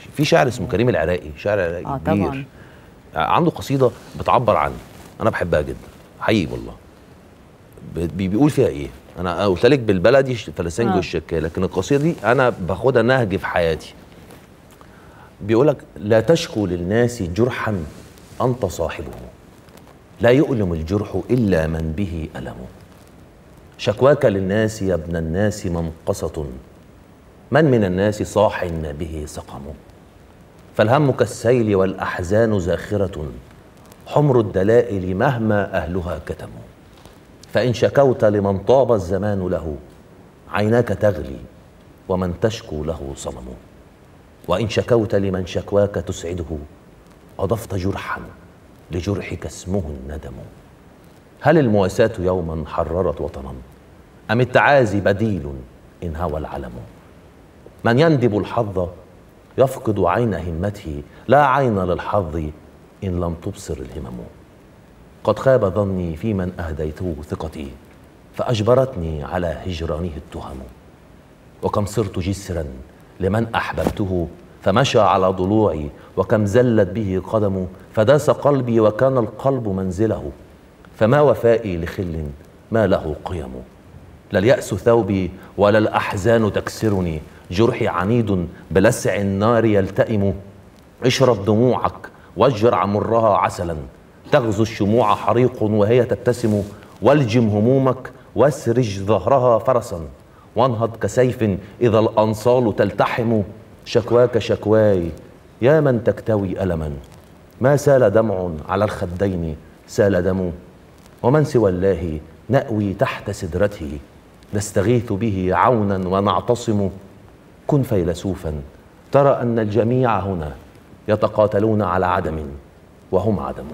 في شاعر اسمه كريم العراقي شاعر عراقي آه، كبير طبعاً. عنده قصيده بتعبر عني انا بحبها جدا حقيقي والله ب- بي- بيقول فيها ايه انا قلت لك بالبلدي ش- فلسنجو آه. الشكايه لكن القصيده دي انا باخدها نهج في حياتي بيقول لك لا تشكو للناس جرحا انت صاحبه لا يؤلم الجرح الا من به الم شكواك للناس يا ابن الناس منقصه من من الناس صاح به سقم فالهم كالسيل والاحزان زاخره حمر الدلائل مهما اهلها كتموا فان شكوت لمن طاب الزمان له عيناك تغلي ومن تشكو له صنم وان شكوت لمن شكواك تسعده اضفت جرحا لجرحك اسمه الندم هل المواساة يوما حررت وطنا ام التعازي بديل ان هوى العلم من يندب الحظ يفقد عين همته لا عين للحظ ان لم تبصر الهمم قد خاب ظني في من اهديته ثقتي فاجبرتني على هجرانه التهم وكم صرت جسرا لمن احببته فمشى على ضلوعي وكم زلت به قدم فداس قلبي وكان القلب منزله فما وفائي لخل ما له قيم لا اليأس ثوبي ولا الأحزان تكسرني جرحي عنيد بلسع النار يلتئم اشرب دموعك واجرع مرها عسلا تغزو الشموع حريق وهي تبتسم والجم همومك واسرج ظهرها فرسا وانهض كسيف إذا الأنصال تلتحم شكواك شكواي يا من تكتوي ألما ما سال دمع على الخدين سال دم ومن سوى الله نأوي تحت سدرته نستغيث به عونا ونعتصم كن فيلسوفا ترى أن الجميع هنا يتقاتلون على عدم وهم عدم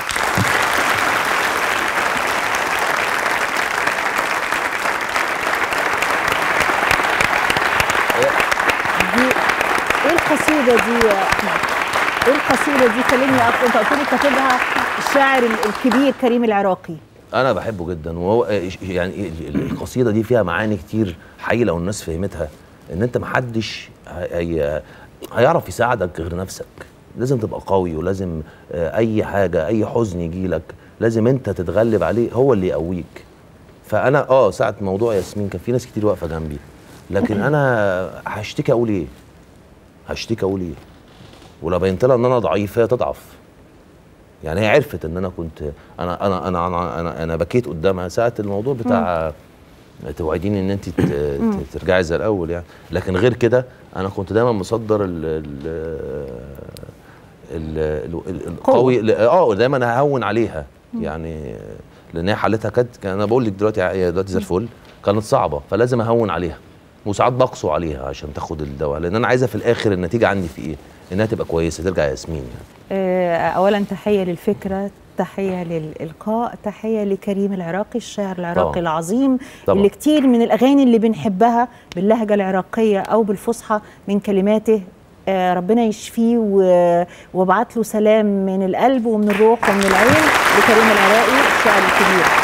دي ايه القصيده دي يا احمد ايه القصيده دي كلمني اكتر انت قلت لي كاتبها الشاعر ال- الكبير كريم العراقي انا بحبه جدا وهو يعني ال- ال- القصيده دي فيها معاني كتير حقيقي لو الناس فهمتها ان انت محدش هي هيعرف يساعدك غير نفسك لازم تبقى قوي ولازم آه، اي حاجه اي حزن يجي لك لازم انت تتغلب عليه هو اللي يقويك فانا اه ساعه موضوع ياسمين كان في ناس كتير واقفه جنبي لكن انا هشتكي اقول ايه هشتكي اقول ايه ولو بينت لها ان انا ضعيف هي تضعف يعني هي عرفت ان انا كنت انا انا انا انا انا, أنا بكيت قدامها ساعه الموضوع بتاع توعديني ان انت ت- ت- ترجعي زي الاول يعني لكن غير كده انا كنت دايما مصدر ال ال ال- ال- ال- القوي ل- اه دايما ههون عليها يعني لان هي حالتها كانت كان انا بقول لك دلوقتي هي دلوقتي زي الفل كانت صعبه فلازم اهون عليها وساعات بقسو عليها عشان تاخد الدواء لان انا عايزه في الاخر النتيجه عندي في ايه؟ انها تبقى كويسه ترجع ياسمين يعني آه، اولا تحيه للفكره تحيه للالقاء تحيه لكريم العراقي الشاعر العراقي طبعاً. العظيم طبعاً. اللي كتير من الاغاني اللي بنحبها باللهجه العراقيه او بالفصحى من كلماته آه، ربنا يشفيه و- وابعت له سلام من القلب ومن الروح ومن العين لكريم العراقي الشاعر الكبير